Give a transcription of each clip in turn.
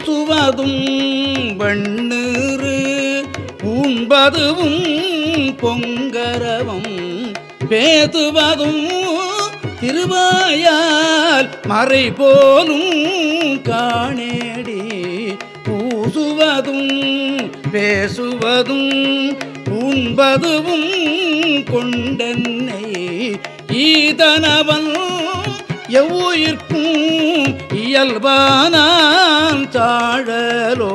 பூசுவதும் வெண்ணீறு பூண்பதுவும் பொங்கரவம் பேதுவதும் திருவாயால் மறை போலும் காணேடி பூசுவதும் பேசுவதும் பூண்பதுவும் கொண்டென்னை ஈதனவன் எவ்வுயிர்க்கும் இயல்பானான் சாழலோ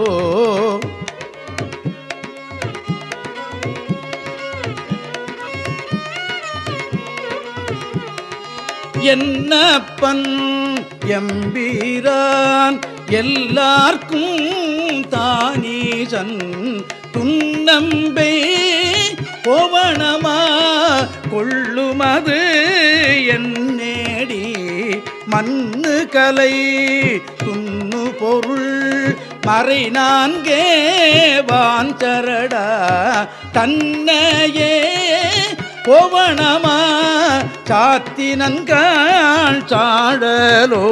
என்னப்பன் எம்பீரான் எல்லார்க்கும் தானீசன் துன்னம்பே கோவணமா கொள்ளுமது என்னேடி மண்ணு கலை துண்ணு பொருள் மறை நான்கே வாஞ்சரடா தன்னையே கோவணமா சாத்தினன்காள் சாடலோ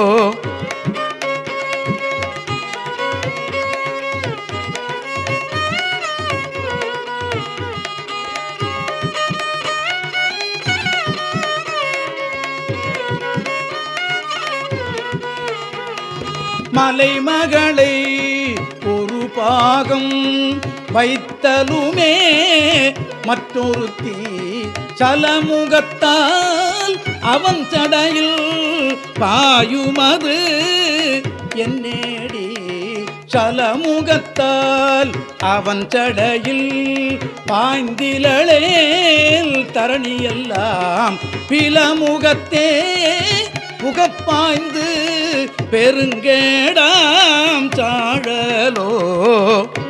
மலைமகளை ஒரு பாகம் வைத்தலுமே மற்றொருத்தி சலமுகத்தால் அவன் சடையில் பாயுமது என்னேடி சலமுகத்தால் அவன் சடையில் பாய்ந்திலளேல் தரணியெல்லாம் பிலமுகத்தே புகப்பாய்ந்து பெருங்கேடாம் சாழலோ